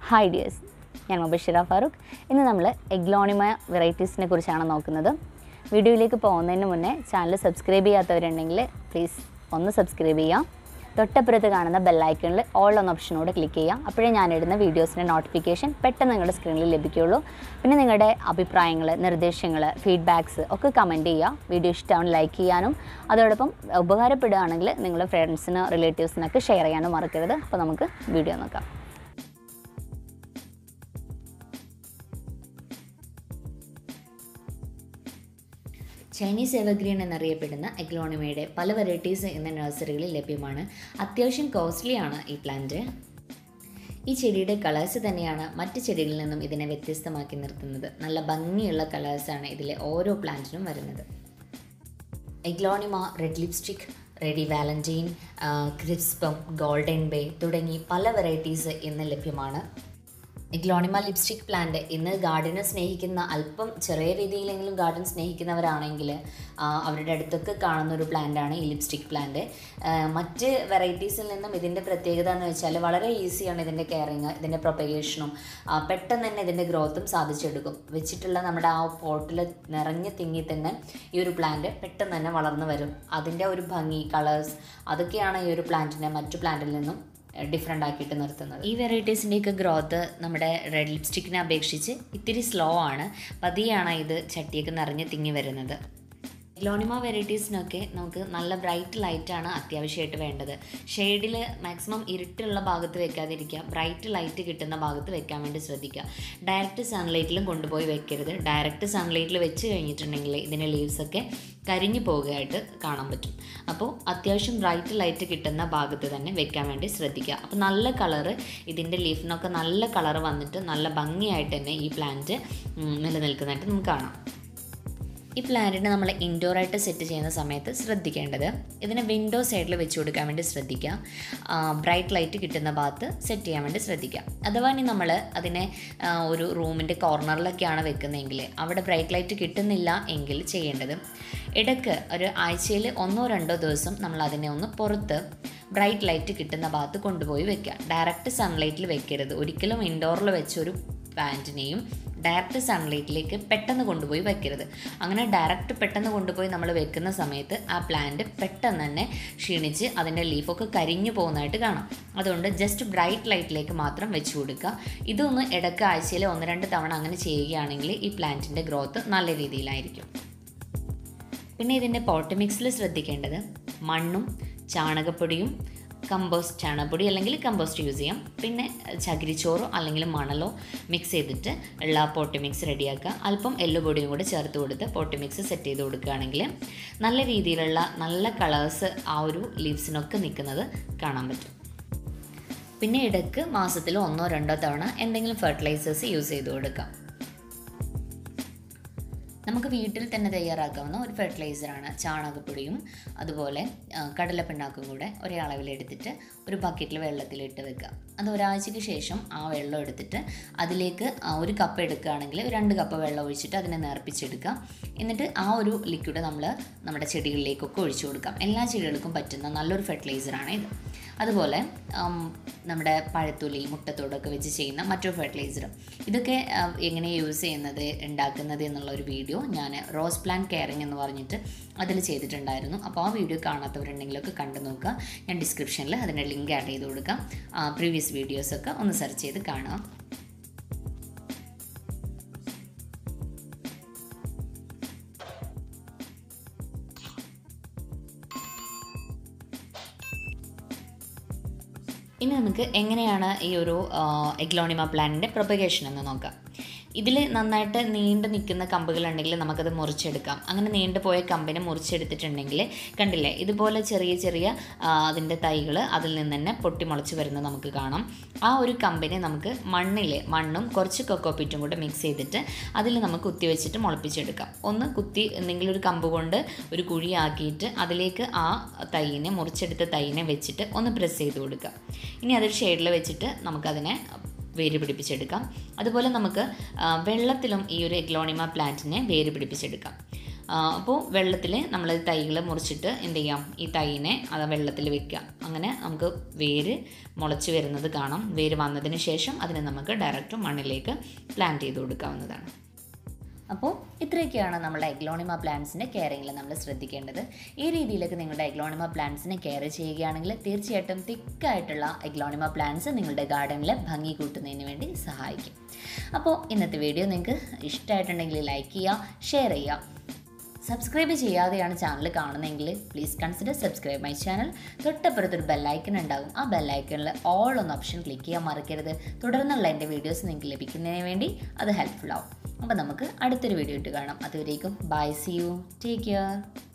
hi dears ഞാൻ മുബഷിറ ഫാറൂഖ് ഇന്ന് നമ്മൾ എഗ്ലോണിമ വെറൈറ്റീസിനെ കുറിച്ചാണ് നോക്കുന്നത് വീഡിയോയിലേക്ക് പോകുന്നതിന് മുന്നേ ചാനൽ സബ്സ്ക്രൈബ് ചെയ്യാത്തവരുണ്ടെങ്കിൽ പ്ലീസ് ഒന്ന് സബ്സ്ക്രൈബ് ചെയ്യാം തൊട്ടപ്പുറത്ത് കാണുന്ന ബെല്ലൈക്കണിൽ ഓൾ എന്ന ഓപ്ഷനോട് ക്ലിക്ക് ചെയ്യാം അപ്പോഴേ ഞാനിടുന്ന വീഡിയോസിൻ്റെ നോട്ടിഫിക്കേഷൻ പെട്ടെന്ന് നിങ്ങളുടെ സ്ക്രീനിൽ ലഭിക്കുകയുള്ളൂ പിന്നെ നിങ്ങളുടെ അഭിപ്രായങ്ങൾ നിർദ്ദേശങ്ങൾ ഫീഡ്ബാക്സ് ഒക്കെ കമൻറ്റ് ചെയ്യുക വീഡിയോ ഇഷ്ടമാണ് ലൈക്ക് ചെയ്യാനും അതോടൊപ്പം ഉപകാരപ്പെടുകയാണെങ്കിൽ നിങ്ങളുടെ ഫ്രണ്ട്സിന് റിലേറ്റീവ്സിനൊക്കെ ഷെയർ ചെയ്യാനും മറക്കരുത് അപ്പോൾ നമുക്ക് വീഡിയോ നോക്കാം ചൈനീസ് എവർഗ്രീൻ എന്നറിയപ്പെടുന്ന എഗ്ലോണിമയുടെ പല വെറൈറ്റീസ് ഇന്ന് നഴ്സറികളിൽ ലഭ്യമാണ് അത്യാവശ്യം കോസ്റ്റ്ലിയാണ് ഈ പ്ലാന്റ് ഈ ചെടിയുടെ കളേഴ്സ് തന്നെയാണ് മറ്റ് ചെടികളിൽ നിന്നും ഇതിനെ വ്യത്യസ്തമാക്കി നിർത്തുന്നത് നല്ല ഭംഗിയുള്ള കളേഴ്സാണ് ഇതിലെ ഓരോ പ്ലാന്റിനും വരുന്നത് aglaonema red lipstick ready valentine crispum golden bay തുടങ്ങി പല വെറൈറ്റീസ് ഇന്ന് ലഭ്യമാണ് ഗ്ലോണിമ ലിപ്സ്റ്റിക് പ്ലാന്റ് ഇന്ന് ഗാർഡനെ സ്നേഹിക്കുന്ന അല്പം ചെറിയ രീതിയിലെങ്കിലും ഗാർഡൻ സ്നേഹിക്കുന്നവരാണെങ്കിൽ ആ, അവരുടെ അടുത്തൊക്കെ കാണുന്ന ഒരു പ്ലാന്റാണ് ഈ ലിപ്സ്റ്റിക് പ്ലാന്റ് ആ, മറ്റ് വെറൈറ്റീസിൽ നിന്നും ഇതിൻ്റെ പ്രത്യേകത എന്ന് വെച്ചാൽ വളരെ ഈസിയാണ് ഇതിൻ്റെ കെയറിങ് ഇതിൻ്റെ പ്രൊപ്പഗേഷനും പെട്ടെന്ന് തന്നെ ഇതിൻ്റെ ഗ്രോത്തും സാധിച്ചെടുക്കും വെച്ചിട്ടുള്ള നമ്മുടെ ആ പോട്ടിൽ നിറഞ്ഞ് തിങ്ങി തന്നെ ഈ ഒരു പ്ലാന്റ് പെട്ടെന്ന് തന്നെ വളർന്നു വരും അതിൻ്റെ ഒരു ഭംഗി കളേഴ്സ് അതൊക്കെയാണ് ഈ ഒരു പ്ലാന്റിനെ മറ്റു പ്ലാന്റിൽ നിന്നും ഡിഫറെൻ്റ് ആക്കിയിട്ട് നിർത്തുന്നത് ഈ വെറൈറ്റീസിൻ്റെയൊക്കെ ഗ്രോത്ത് നമ്മുടെ റെഡ് ലിപ്സ്റ്റിക്കിനെ അപേക്ഷിച്ച് ഇത്തിരി സ്ലോ ആണ് പതിയാണ് ഇത് ചട്ടിയൊക്കെ നിറഞ്ഞ് തിങ്ങി വരുന്നത് ഗ്ലോണിമ വെറൈറ്റീസിനൊക്കെ നമുക്ക് നല്ല ബ്രൈറ്റ് ലൈറ്റാണ് അത്യാവശ്യമായിട്ട് വേണ്ടത് ഷെയ്ഡിൽ മാക്സിമം ഇരുട്ടുള്ള ഭാഗത്ത് വെക്കാതിരിക്കുക ബ്രൈറ്റ് ലൈറ്റ് കിട്ടുന്ന ഭാഗത്ത് വെക്കാൻ വേണ്ടി ശ്രദ്ധിക്കുക ഡയറക്റ്റ് സൺലൈറ്റിലും കൊണ്ടുപോയി വെക്കരുത് ഡയറക്റ്റ് സൺലൈറ്റിൽ വെച്ച് കഴിഞ്ഞിട്ടുണ്ടെങ്കിൽ ഇതിൻ്റെ ലീവ്സൊക്കെ കരിഞ്ഞു പോകുകയായിട്ട് കാണാൻ പറ്റും അപ്പോൾ അത്യാവശ്യം ബ്രൈറ്റ് ലൈറ്റ് കിട്ടുന്ന ഭാഗത്ത് തന്നെ വെക്കാൻ വേണ്ടി ശ്രദ്ധിക്കുക അപ്പോൾ നല്ല കളറ് ഇതിൻ്റെ ലീഫിനൊക്കെ നല്ല കളറ് വന്നിട്ട് നല്ല ഭംഗിയായിട്ട് തന്നെ ഈ പ്ലാന്റ് നിലനിൽക്കുന്നതായിട്ട് നമുക്ക് കാണാം ഈ പ്ലാന്റിനെ നമ്മൾ ഇൻഡോറായിട്ട് സെറ്റ് ചെയ്യുന്ന സമയത്ത് ശ്രദ്ധിക്കേണ്ടത് ഇതിനെ വിൻഡോ സൈഡിൽ വെച്ച് കൊടുക്കാൻ വേണ്ടി ശ്രദ്ധിക്കുക ബ്രൈറ്റ് ലൈറ്റ് കിട്ടുന്ന ഭാഗത്ത് സെറ്റ് ചെയ്യാൻ വേണ്ടി ശ്രദ്ധിക്കുക അഥവാ ഇനി നമ്മൾ അതിനെ ആ, ഒരു റൂമിൻ്റെ കോർണറിലൊക്കെയാണ് വെക്കുന്നതെങ്കിൽ അവിടെ ബ്രൈറ്റ് ലൈറ്റ് കിട്ടുന്നില്ല എങ്കിൽ ചെയ്യേണ്ടത് ഇടയ്ക്ക് ഒരു ആഴ്ചയിൽ ഒന്നോ രണ്ടോ ദിവസം നമ്മൾ അതിനെ ഒന്ന് പുറത്ത് ബ്രൈറ്റ് ലൈറ്റ് കിട്ടുന്ന ഭാഗത്ത് കൊണ്ടുപോയി വെക്കുക ഡയറക്റ്റ് സൺലൈറ്റിൽ വെക്കരുത് ഒരിക്കലും ഇൻഡോറിൽ വെച്ചൊരു പ്ലാന്റിനെയും ഡയറക്റ്റ് സൺലൈറ്റിലേക്ക് പെട്ടെന്ന് കൊണ്ടുപോയി വെക്കരുത് അങ്ങനെ ഡയറക്റ്റ് പെട്ടെന്ന് കൊണ്ടുപോയി നമ്മൾ വെക്കുന്ന സമയത്ത് ആ പ്ലാന്റ് പെട്ടെന്ന് തന്നെ ക്ഷീണിച്ച് അതിൻ്റെ ലീഫൊക്കെ കരിഞ്ഞു പോകുന്നതായിട്ട് കാണാം അതുകൊണ്ട് ജസ്റ്റ് ബ്രൈറ്റ് ലൈറ്റിലേക്ക് മാത്രം വെച്ച് കൊടുക്കുക ഇതൊന്ന് ഇടയ്ക്ക് ആഴ്ചയിൽ ഒന്ന് രണ്ട് തവണ അങ്ങനെ ചെയ്യുകയാണെങ്കിൽ ഈ പ്ലാന്റിൻ്റെ ഗ്രോത്ത് നല്ല രീതിയിലായിരിക്കും പിന്നെ ഇതിൻ്റെ പോട്ട് മിക്സിൽ ശ്രദ്ധിക്കേണ്ടത് മണ്ണും ചാണകപ്പൊടിയും കമ്പോസ്റ്റ് ചാണകപ്പൊടി അല്ലെങ്കിൽ കമ്പോസ്റ്റ് യൂസ് ചെയ്യാം പിന്നെ ചകിരിച്ചോറോ അല്ലെങ്കിൽ മണലോ മിക്സ് ചെയ്തിട്ട് ഉള്ള പോട്ട് മിക്സ് റെഡിയാക്കുക അല്പം എല്ലുപൊടിയും കൂടെ ചേർത്ത് കൊടുത്ത് പോട്ട് മിക്സ് സെറ്റ് ചെയ്ത് കൊടുക്കുകയാണെങ്കിൽ നല്ല രീതിയിലുള്ള നല്ല കളേഴ്സ് ആ ഒരു ലീവ്സിനൊക്കെ നിൽക്കുന്നത് കാണാൻ പറ്റും പിന്നെ ഇടയ്ക്ക് മാസത്തിൽ ഒന്നോ രണ്ടോ തവണ എന്തെങ്കിലും ഫെർട്ടിലൈസേഴ്സ് യൂസ് ചെയ്ത് കൊടുക്കാം നമുക്ക് വീട്ടിൽ തന്നെ തയ്യാറാക്കാവുന്ന ഒരു ഫെർട്ടിലൈസറാണ് ചാണകപ്പൊടിയും അതുപോലെ ആ, കടലപ്പിണ്ണാക്കും കൂടെ ഒരേ അളവിലെടുത്തിട്ട് ഒരു ബക്കറ്റിൽ വെള്ളത്തിലിട്ട് വെക്കുക അത് ഒരാഴ്ചയ്ക്ക് ശേഷം ആ വെള്ളം എടുത്തിട്ട് അതിലേക്ക് ആ ഒരു കപ്പ് എടുക്കുകയാണെങ്കിൽ രണ്ട് കപ്പ് വെള്ളം ഒഴിച്ചിട്ട് അതിനെ നേർപ്പിച്ചെടുക്കുക എന്നിട്ട് ആ ഒരു ലിക്വിഡ് നമ്മൾ നമ്മുടെ ചെടികളിലേക്കൊക്കെ ഒഴിച്ചു കൊടുക്കാം എല്ലാ ചെടികൾക്കും പറ്റുന്ന നല്ലൊരു ഫെർട്ടിലൈസറാണ് ഇത് അതുപോലെ ആം, നമ്മുടെ പഴത്തൊലി മുട്ടത്തോടൊക്കെ വെച്ച് ചെയ്യുന്ന മറ്റൊരു ഫെർട്ടിലൈസർ ഇതൊക്കെ ആ, എങ്ങനെ യൂസ് ചെയ്യുന്നത് ഉണ്ടാക്കുന്നത് എന്നുള്ള ഒരു വീഡിയോ ഞാൻ റോസ് പ്ലാൻ കെയറിങ് എന്ന് പറഞ്ഞിട്ട് അതിൽ ചെയ്തിട്ടുണ്ടായിരുന്നു അപ്പോൾ ആ വീഡിയോ കാണാത്തവരുണ്ടെങ്കിലൊക്കെ കണ്ടു നോക്കുക ഞാൻ ഡിസ്ക്രിപ്ഷനിൽ അതിൻ്റെ ലിങ്ക് ആഡ് ചെയ്ത് കൊടുക്കാം പ്രീവിയസ് വീഡിയോസൊക്കെ ഒന്ന് സെർച്ച് ചെയ്ത് കാണാം ഇനി നമുക്ക് എങ്ങനെയാണ് ഈ ഒരു എഗ്ലോണിമ പ്ലാന്റിൻ്റെ പ്രൊപ്പഗേഷൻ എന്ന് നോക്കാം ഇതിൽ നന്നായിട്ട് നീണ്ടു നിൽക്കുന്ന കമ്പുകളുണ്ടെങ്കിൽ നമുക്കത് മുറിച്ചെടുക്കാം അങ്ങനെ നീണ്ടു പോയ കമ്പിനെ മുറിച്ചെടുത്തിട്ടുണ്ടെങ്കിൽ കണ്ടില്ലേ ഇതുപോലെ ചെറിയ ചെറിയ ആ, അതിൻ്റെ തൈകൾ അതിൽ നിന്ന് തന്നെ പൊട്ടിമുളച്ച് വരുന്നത് നമുക്ക് കാണാം ആ ഒരു കമ്പിനെ നമുക്ക് മണ്ണിൽ മണ്ണും കുറച്ച് കൊക്കോപ്പിറ്റും കൂടെ മിക്സ് ചെയ്തിട്ട് അതിൽ നമുക്ക് കുത്തി വെച്ചിട്ട് മുളപ്പിച്ചെടുക്കാം ഒന്ന് കുത്തി എന്തെങ്കിലും ഒരു കമ്പ് കൊണ്ട് ഒരു കുഴിയാക്കിയിട്ട് അതിലേക്ക് ആ തൈയിനെ മുറിച്ചെടുത്ത തൈയിനെ വെച്ചിട്ട് ഒന്ന് പ്രസ് ചെയ്ത് കൊടുക്കുക ഇനി അതൊരു ഷെയ്ഡിൽ വെച്ചിട്ട് നമുക്കതിനെ വേര് പിടിപ്പിച്ചെടുക്കാം അതുപോലെ നമുക്ക് ആ, വെള്ളത്തിലും ഈ ഒരു എഗ്ലോണിമ പ്ലാന്റിനെ വേര് പിടിപ്പിച്ചെടുക്കാം അപ്പോൾ വെള്ളത്തിൽ നമ്മൾ തൈകൾ മുറിച്ചിട്ട് എന്ത് ചെയ്യാം ഈ തൈനെ അത് വെള്ളത്തിൽ വെക്കുക അങ്ങനെ നമുക്ക് വേര് മുളച്ച് വരുന്നത് കാണാം വേര് വന്നതിന് ശേഷം അതിനെ നമുക്ക് ഡയറക്റ്റ് മണ്ണിലേക്ക് പ്ലാന്റ് ചെയ്ത് കൊടുക്കാവുന്നതാണ് അപ്പോൾ ഇത്രയൊക്കെയാണ് നമ്മുടെ എഗ്ലോണിമ പ്ലാന്റ്സിൻ്റെ കെയറിങ്ങിൽ നമ്മൾ ശ്രദ്ധിക്കേണ്ടത് ഈ രീതിയിലൊക്കെ നിങ്ങളുടെ എഗ്ലോണിമ പ്ലാന്റ്സിനെ കെയർ ചെയ്യുകയാണെങ്കിൽ തീർച്ചയായിട്ടും തിക്കായിട്ടുള്ള എഗ്ലോണിമ പ്ലാന്റ്സ് നിങ്ങളുടെ ഗാർഡനിൽ ഭംഗി കൂട്ടുന്നതിന് വേണ്ടി സഹായിക്കും അപ്പോൾ ഇന്നത്തെ വീഡിയോ നിങ്ങൾക്ക് ഇഷ്ടമായിട്ടുണ്ടെങ്കിൽ ലൈക്ക് ചെയ്യുക ഷെയർ ചെയ്യുക സബ്സ്ക്രൈബ് ചെയ്യാതെയാണ് ചാനൽ കാണുന്നതെങ്കിൽ please consider subscribe my channel തൊട്ടപ്പുറത്തൊരു ബെല്ലൈക്കൺ ഉണ്ടാകും ആ ബെല്ലൈക്കണിൽ ഓൾ എന്ന ഓപ്ഷൻ ക്ലിക്ക് ചെയ്യാൻ മറക്കരുത് തുടർന്നുള്ള എൻ്റെ വീഡിയോസ് നിങ്ങൾക്ക് ലഭിക്കുന്നതിന് വേണ്ടി അത് ഹെൽപ്ഫുൾ ആവും അപ്പോൾ നമുക്ക് അടുത്തൊരു വീഡിയോ ഇട്ട് കാണാം അതുവരേക്കും bye see you take care